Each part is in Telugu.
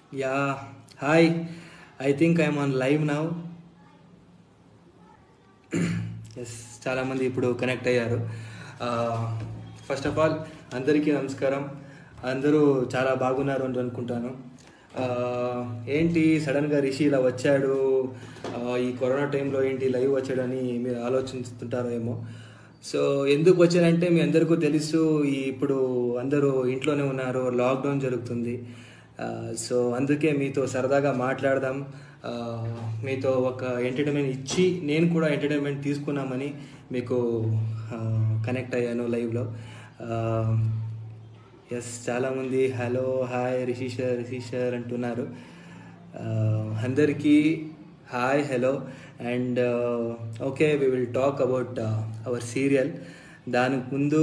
Yeah. Hi. I think I'm on live now. Yes చాలామంది ఇప్పుడు కనెక్ట్ అయ్యారు ఫస్ట్ ఆఫ్ ఆల్ అందరికీ నమస్కారం అందరూ చాలా బాగున్నారు అని అనుకుంటాను ఆ, ఏంటి సడన్గా రిషి ఇలా వచ్చాడు ఆ, ఈ కరోనా టైంలో ఏంటి లైవ్ వచ్చాడని మీరు ఆలోచిస్తుంటారో ఏమో సో ఎందుకు వచ్చారంటే మీ అందరికీ తెలుసు ఈ ఇప్పుడు అందరూ ఇంట్లోనే ఉన్నారు లాక్డౌన్ జరుగుతుంది ఆ, సో అందుకే మీతో సరదాగా మాట్లాడదాం ఆ, మీతో ఒక ఎంటర్టైన్మెంట్ ఇచ్చి నేను కూడా ఎంటర్టైన్మెంట్ తీసుకున్నామని మీకు కనెక్ట్ అయ్యాను లైవ్లో ఎస్ చాలామంది హలో హాయ్ రిషిషర్ రిషిషర్ అంటున్నారు ఆ, అందరికీ hi hello and okay we will talk about our serial దానికి ముందు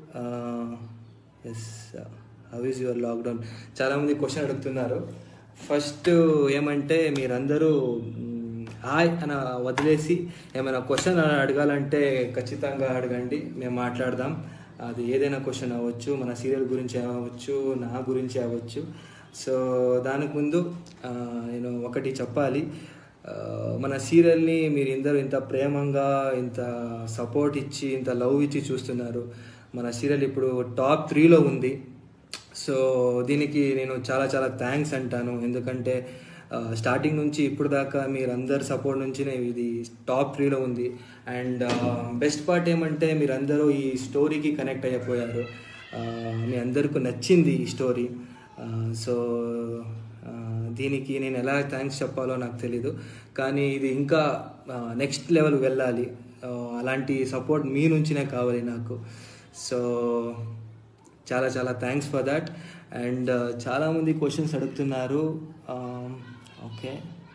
yes how is your lockdown చాలామంది క్వశ్చన్ అడుగుతున్నారు ఫస్ట్ ఏమంటే మీరందరూ మ్, హాయ్ అని వదిలేసి ఏమైనా క్వశ్చన్ అడగాలంటే ఖచ్చితంగా అడగండి మేము మాట్లాడదాం అది ఏదైనా క్వశ్చన్ అవ్వచ్చు మన సీరియల్ గురించి అవ్వచ్చు నా గురించి అవ్వచ్చు సో దానికి ముందు ఆ, నేను ఒకటి చెప్పాలి ఆ, మన సీరియల్ని మీరు ఇందరూ ఇంత ప్రేమంగా ఇంత సపోర్ట్ ఇచ్చి ఇంత లవ్ ఇచ్చి చూస్తున్నారు మన సీరియల్ ఇప్పుడు టాప్ త్రీలో ఉంది సో దీనికి నేను చాలా చాలా థ్యాంక్స్ అంటాను ఎందుకంటే ఆ, స్టార్టింగ్ నుంచి ఇప్పుడు దాకా మీరందరి సపోర్ట్ నుంచి ఇది టాప్ త్రీలో ఉంది అండ్ బెస్ట్ పార్ట్ ఏమంటే మీరందరూ ఈ స్టోరీకి కనెక్ట్ అయిపోయారు ఆ, మీ అందరికీ నచ్చింది ఈ స్టోరీ ఆ, సో ఆ, దీనికి నేను ఎలా థ్యాంక్స్ చెప్పాలో నాకు తెలీదు కానీ ఇది ఇంకా నెక్స్ట్ లెవెల్ వెళ్ళాలి ఆ, అలాంటి సపోర్ట్ మీ నుంచినే కావాలి నాకు సో చాలా చాలా థ్యాంక్స్ ఫర్ దాట్ అండ్ చాలామంది క్వశ్చన్స్ అడుగుతున్నారు okay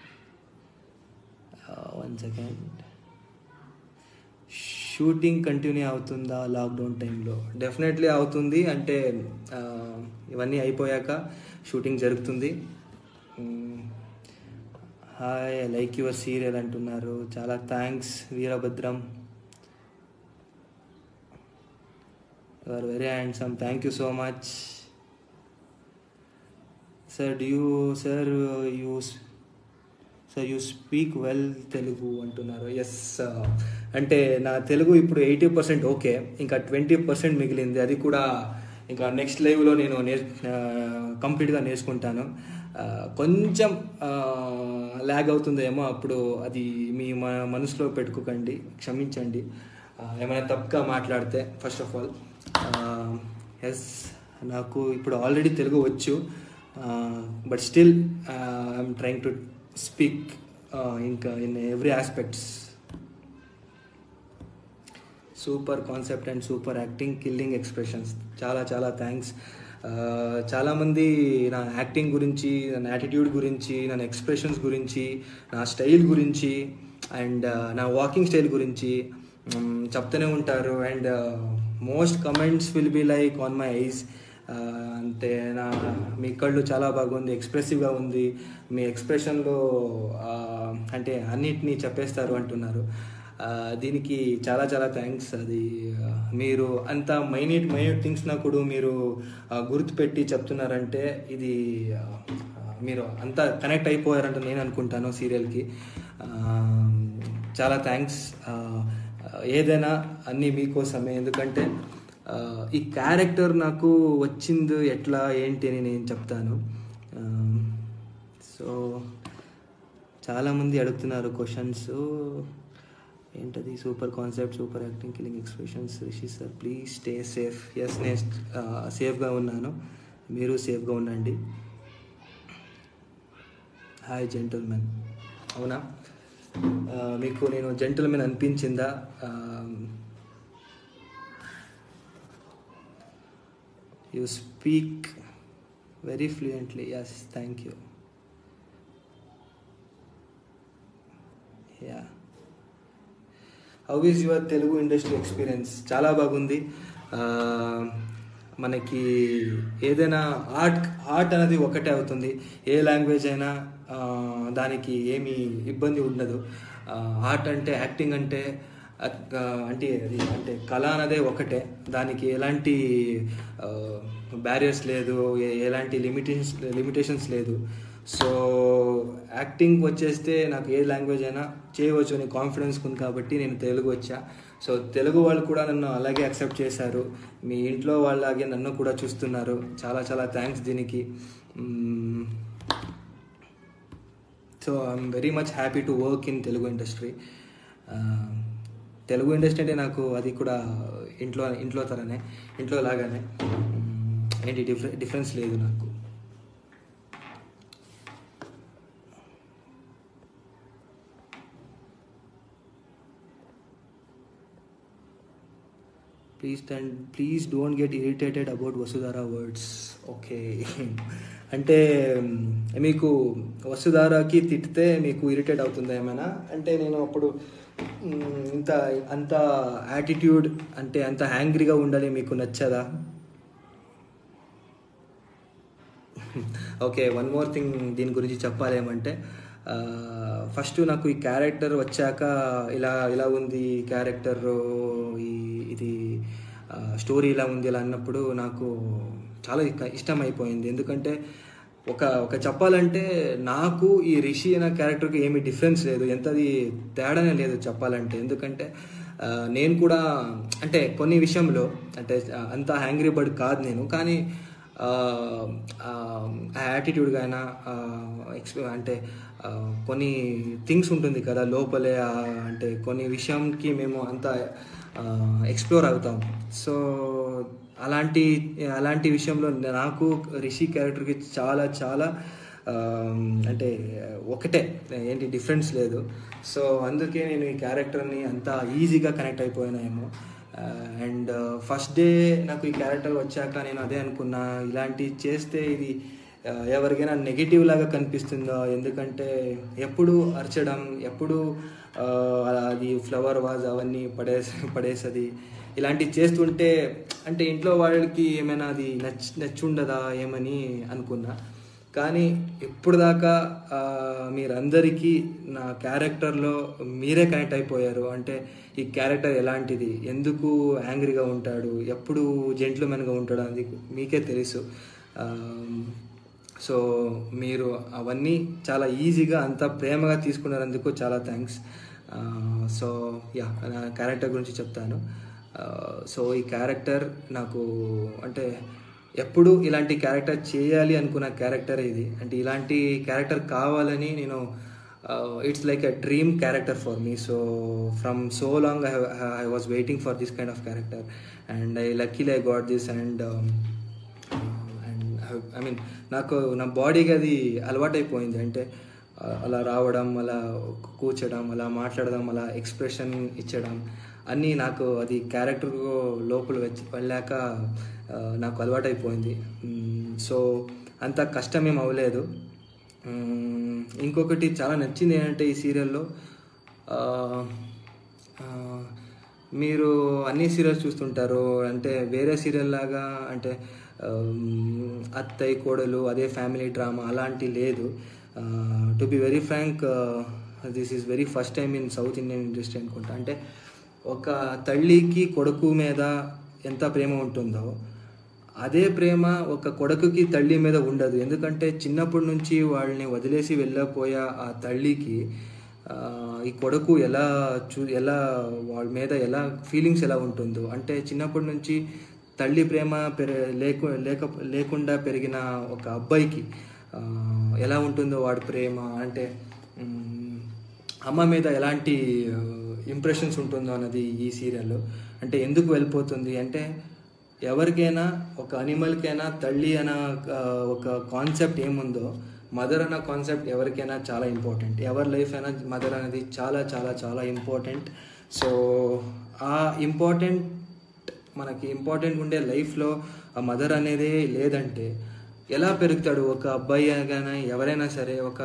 one second shooting continue అవుతుందా లాక్డౌన్ టైంలో డెఫినెట్లీ అవుతుంది అంటే ఆ, ఇవన్నీ అయిపోయాక షూటింగ్ జరుగుతుంది హాయ్ లైక్ యువర్ సీరియల్ అంటున్నారు చాలా thanks Veerabhadram you are very handsome thank you so much sir do you sir you sir you speak well Telugu అంటున్నారు ఎస్ అంటే నా తెలుగు ఇప్పుడు ఎయిటీ పర్సెంట్ ఓకే ఇంకా ట్వంటీ పర్సెంట్ మిగిలింది అది కూడా ఇంకా నెక్స్ట్ లైవ్లో నేను నేర్ కంప్లీట్గా నేర్చుకుంటాను ఆ, కొంచెం ల్యాగ్ అవుతుందేమో అప్పుడు అది మీ మ మనసులో పెట్టుకోకండి క్షమించండి ఆ, ఏమైనా తప్పుగా మాట్లాడితే ఫస్ట్ ఆఫ్ ఆల్ ఎస్ నాకు ఇప్పుడు ఆల్రెడీ తెలుగు వచ్చు but still I'm trying to speak ఇంకా in every aspects super concept and super acting killing expressions చాలా చాలా థ్యాంక్స్ చాలామంది నా యాక్టింగ్ గురించి నా యాటిట్యూడ్ గురించి నా ఎక్స్ప్రెషన్స్ గురించి నా స్టైల్ గురించి అండ్ నా వాకింగ్ స్టైల్ గురించి మ్, చెప్తూనే ఉంటారు and most comments will be like on my eyes అంటే నా మీ కళ్ళు చాలా బాగుంది ఎక్స్ప్రెసివ్గా ఉంది మీ ఎక్స్ప్రెషన్లో అంటే అన్నిటినీ చెప్పేస్తారు అంటున్నారు ఆ, దీనికి చాలా చాలా థ్యాంక్స్ అది ఆ, మీరు అంత మైన్యూట్ మైన్యూట్ థింగ్స్ నా కూడా మీరు ఆ, గుర్తుపెట్టి చెప్తున్నారంటే ఇది ఆ, ఆ, మీరు అంత కనెక్ట్ అయిపోయారంట నేను అనుకుంటాను సీరియల్కి ఆ, చాలా థ్యాంక్స్ ఏదైనా అన్నీ మీకోసమే ఎందుకంటే ఆ, ఈ క్యారెక్టర్ నాకు వచ్చింది ఎట్లా ఏంటి అని నేను చెప్తాను ఆ, సో చాలామంది అడుగుతున్నారు క్వశ్చన్స్ ఏంటది super concept super acting killing expressions Rishi sir please stay safe yes నేను సేఫ్గా ఉన్నాను మీరు సేఫ్గా ఉండండి హాయ్ జెంటల్మెన్ అవునా ఆ, మీకు నేను జెంటల్మెన్ అనిపించిందా you speak very fluently yes thank you yeah how is your Telugu industry experience చాలా బాగుంది ఆ, మనకి ఏదైనా ఆర్ట్ ఆర్ట్ అనేది ఒకటే అవుతుంది ఏ లాంగ్వేజ్ అయినా ఆ, దానికి ఏమీ ఇబ్బంది ఉండదు ఆర్ట్ అంటే యాక్టింగ్ అంటే ఆ, అంటే అది అంటే కళ అన్నదే ఒకటే దానికి ఎలాంటి బ్యారియర్స్ లేదు ఏ- ఎలాంటి లిమిటేషన్స్ లిమిటేషన్స్ లేదు సో యాక్టింగ్ వచ్చేస్తే నాకు ఏ లాంగ్వేజ్ అయినా చేయవచ్చు అని కాన్ఫిడెన్స్ ఉంది కాబట్టి నేను తెలుగు వచ్చా సో తెలుగు వాళ్ళు కూడా నన్ను అలాగే యాక్సెప్ట్ చేశారు మీ ఇంట్లో వాళ్ళలాగే నన్ను కూడా చూస్తున్నారు చాలా చాలా థ్యాంక్స్ దీనికి so I'm very much happy to work in Telugu industry Telugu industry అంటే నాకు అది కూడా ఇంట్లో ఇంట్లో తరనే ఇంట్లో లాగానే మ్మ్, ఏంటి డిఫరె డిఫరెన్స్ లేదు నాకు please and please don't get irritated about Vasudhara words okay అంటే మ్, మీకు వసుధారకి తిట్టితే మీకు ఇరిటేట్ అవుతుందా ఏమైనా అంటే నేను అప్పుడు మ్, ఇంత అంత యాటిట్యూడ్ అంటే అంత హ్యాంగ్రీగా ఉండాలి మీకు నచ్చదా ఓకే వన్ మోర్ థింగ్ దీని గురించి చెప్పాలి ఏమంటే ఫస్ట్ నాకు ఈ క్యారెక్టర్ వచ్చాక ఇలా ఇలా ఉంది ఈ క్యారెక్టర్ ఈ ఇది స్టోరీ ఇలా ఉంది ఇలా అన్నప్పుడు నాకు చాలా ఇక- ఇష్టం అయిపోయింది ఎందుకంటే ఒక ఒక చెప్పాలంటే నాకు ఈ రిషి అనే క్యారెక్టర్కి ఏమీ డిఫరెన్స్ లేదు ఎంతది తేడానే లేదు చెప్పాలంటే ఎందుకంటే ఆ, నేను కూడా అంటే కొన్ని విషయంలో అంటే అంత హ్యాంగ్రీ బర్డ్ కాదు నేను కానీ ఆ యాటిట్యూడ్ అయినా ఎక్స్పీ అంటే ఆ, కొన్ని థింగ్స్ ఉంటుంది కదా లోపలే ఆ, అంటే కొన్ని విషయంకి మేము అంత ఎక్స్ప్లోర్ అవుతాం సో అలాంటి అలాంటి విషయంలో నాకు రిషి క్యారెక్టర్కి చాలా చాలా ఆ, అంటే ఒకటే ఏంటి డిఫరెన్స్ లేదు సో అందుకే నేను ఈ క్యారెక్టర్ని అంత ఈజీగా కనెక్ట్ అయిపోయినాయేమో అండ్ ఫస్ట్ డే నాకు ఈ క్యారెక్టర్ వచ్చాక నేను అదే అనుకున్నా ఇలాంటి చేస్తే ఇది ఆ, ఎవరికైనా నెగిటివ్ లాగా కనిపిస్తుందో ఎందుకంటే ఎప్పుడు అరచడం ఎప్పుడు ఆ, అది ఫ్లవర్ వాజ్ అవన్నీ పడేసి పడేసది ఇలాంటివి చేస్తుంటే అంటే ఇంట్లో వాళ్ళకి ఏమైనా అది నచ్ నచ్చుండదా ఏమని అనుకున్నా కానీ ఇప్పుడు దాకా ఆ, మీరందరికీ నా క్యారెక్టర్లో మీరే కనెక్ట్ అయిపోయారు అంటే ఈ క్యారెక్టర్ ఎలాంటిది ఎందుకు యాంగ్రీగా ఉంటాడు ఎప్పుడు జెంట్లుమెన్గా ఉంటాడు అది మీకే తెలుసు ఆ, సో మీరు అవన్నీ చాలా ఈజీగా అంత ప్రేమగా తీసుకున్నందుకు చాలా థ్యాంక్స్ సో యా నా క్యారెక్టర్ గురించి చెప్తాను సో ఈ క్యారెక్టర్ నాకు అంటే ఎప్పుడు ఇలాంటి క్యారెక్టర్ చేయాలి అనుకున్న క్యారెక్టర్ ఇది అంటే ఇలాంటి క్యారెక్టర్ కావాలని నేను it's like a dream character for me so from so long I was waiting for this kind of character and I luckily I got this and and I mean నాకు నా బాడీకి అది అలవాటైపోయింది అంటే ఆ, అలా రావడం అలా కూర్చోడం అలా మాట్లాడడం అలా ఎక్స్ప్రెషన్ ఇచ్చడం అన్నీ నాకు అది క్యారెక్టర్ లోపల వచ్చి వెళ్ళాక ఆ, నాకు అలవాటైపోయింది మ్, సో అంత కష్టమేం అవ్వలేదు మ్, ఇంకొకటి చాలా నచ్చింది ఏంటంటే ఈ సీరియల్లో ఆ, ఆ, మీరు అన్ని సీరియల్స్ చూస్తుంటారు అంటే వేరే సీరియల్ లాగా అంటే ఆమ్, అత్తయ్య కోడలు అదే ఫ్యామిలీ డ్రామా అలాంటి లేదు to be very frank this is very first time in South Indian industry అనుకుంటా అంటే ఒక తల్లికి కొడుకు మీద ఎంత ప్రేమ ఉంటుందో అదే ప్రేమ ఒక కొడుకుకి తల్లి మీద ఉండదు ఎందుకంటే చిన్నప్పటి నుంచి వాళ్ళని వదిలేసి వెళ్ళిపోయే ఆ తల్లికి ఆ, ఈ కొడుకు ఎలా చూ ఎలా వాళ్ళ మీద ఎలా ఫీలింగ్స్ ఎలా ఉంటుందో అంటే చిన్నప్పటి నుంచి తల్లి ప్రేమ పెర లేకు లేక లేకుండా పెరిగిన ఒక అబ్బాయికి ఆ, ఎలా ఉంటుందో వాడి ప్రేమ అంటే మ్, అమ్మ మీద ఎలాంటి ఇంప్రెషన్స్ ఉంటుందో అన్నది ఈ సీరియల్లో అంటే ఎందుకు వెళ్ళిపోతుంది అంటే ఎవరికైనా ఒక అనిమల్కైనా తల్లి అన్న ఆ, ఒక కాన్సెప్ట్ ఏముందో మదర్ అన్న కాన్సెప్ట్ ఎవరికైనా చాలా ఇంపార్టెంట్ ఎవరి లైఫ్ అయినా మదర్ అనేది చాలా చాలా చాలా ఇంపార్టెంట్ సో ఆ ఇంపార్టెంట్ మనకి ఇంపార్టెంట్ ఉండే లైఫ్లో ఆ మదర్ అనేది లేదంటే ఎలా పెరుగుతాడు ఒక అబ్బాయి కానీ ఎవరైనా సరే ఒక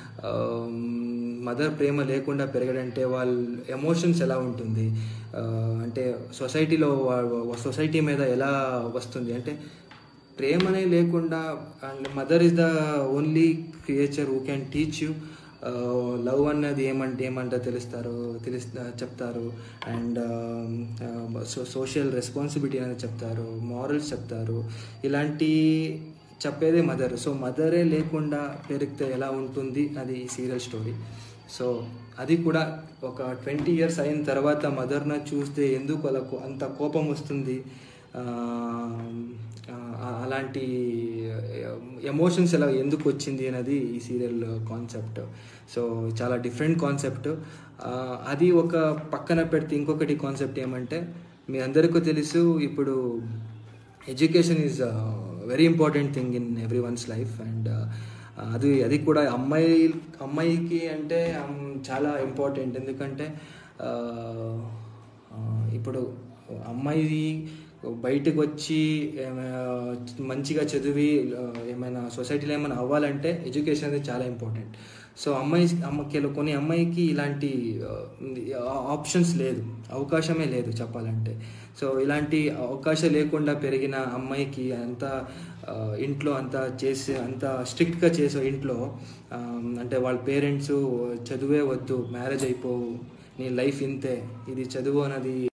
మదర్ ప్రేమ లేకుండా పెరగడంటే వాళ్ళ ఎమోషన్స్ ఎలా ఉంటుంది ఆ, అంటే సొసైటీలో సొసైటీ మీద ఎలా వస్తుంది అంటే ప్రేమనే లేకుండా and mother is the only creature who can teach you love అన్నది ఏమంటే ఏమంటే తెలుస్తారు తెలుస్ చెప్తారు అండ్ సో సోషల్ రెస్పాన్సిబిలిటీ అనేది చెప్తారు మారల్స్ చెప్తారు ఇలాంటి చెప్పేదే మదర్ సో మదరే లేకుండా పెరిగితే ఎలా ఉంటుంది అది ఈ సీరియల్ స్టోరీ సో అది కూడా ఒక ట్వంటీ ఇయర్స్ అయిన తర్వాత మదర్న చూస్తే ఎందుకు అలా కో- అంత కోపం వస్తుంది ఆ, ఆ, అలాంటి ఎమోషన్స్ ఎలా ఎందుకు వచ్చింది అనేది ఈ సీరియల్ కాన్సెప్ట్ సో చాలా డిఫరెంట్ కాన్సెప్ట్ అది ఒక పక్కన పెడితే ఇంకొకటి కాన్సెప్ట్ ఏమంటే మీ అందరికీ తెలుసు ఇప్పుడు education is very important thing in every one's life and అది అది కూడా అమ్మాయి అమ్మాయికి అంటే um, చాలా ఇంపార్టెంట్ ఎందుకంటే ఆ, ఆ, ఇప్పుడు అమ్మాయి బయటకు వచ్చి ఏమైనా మంచిగా చదివి ఆ, ఏమైనా సొసైటీలో ఏమైనా అవ్వాలంటే ఎడ్యుకేషన్ అనేది చాలా ఇంపార్టెంట్ సో అమ్మాయి అమ్మకి కొన్ని అమ్మాయికి ఇలాంటి ఆప్షన్స్ లేదు అవకాశమే లేదు చెప్పాలంటే సో ఇలాంటి అవకాశం లేకుండా పెరిగిన అమ్మాయికి అంత ఆ, ఇంట్లో అంత చేసి అంత స్ట్రిక్ట్గా చేసే ఇంట్లో ఆ, అంటే వాళ్ళ పేరెంట్స్ చదువే వద్దు మ్యారేజ్ అయిపోవు నీ లైఫ్ ఇంతే ఇది చదువు అన్నది